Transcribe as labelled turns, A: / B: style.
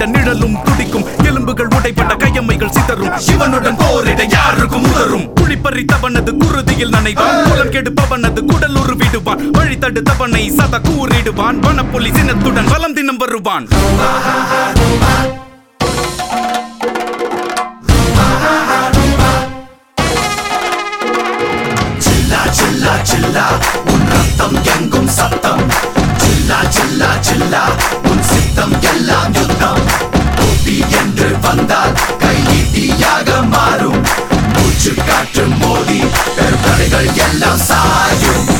A: கண்ட நிழலும் துடிக்கும் எலும்புகள் உடைப்பட்ட கையம்மைகள் சிதறும் இவனுடன் போரிட யாருக்கும் உதரும் குழிப்பறித்தவனது குருதியில் நனைவான் குலம் கெடுப்பவனது குடல் உருவிடுவான் வழி தடுத்தவனை சத கூறிடுவான் வனப்புலி சினத்துடன் வலம் தினம் வருவான்
B: சில்லா சில்லா சில்லா உன் ரத்தம் எங்கும் சத்தம் சில்லா சில்லா சில்லா உன் சித்தம் எல்லாம் யுத்தம் போட்டி என்று வந்தால் கையீட்டியாக மாறும் மூச்சு காற்று மோதி பெருந்தடைகள் எல்லாம் சாயும்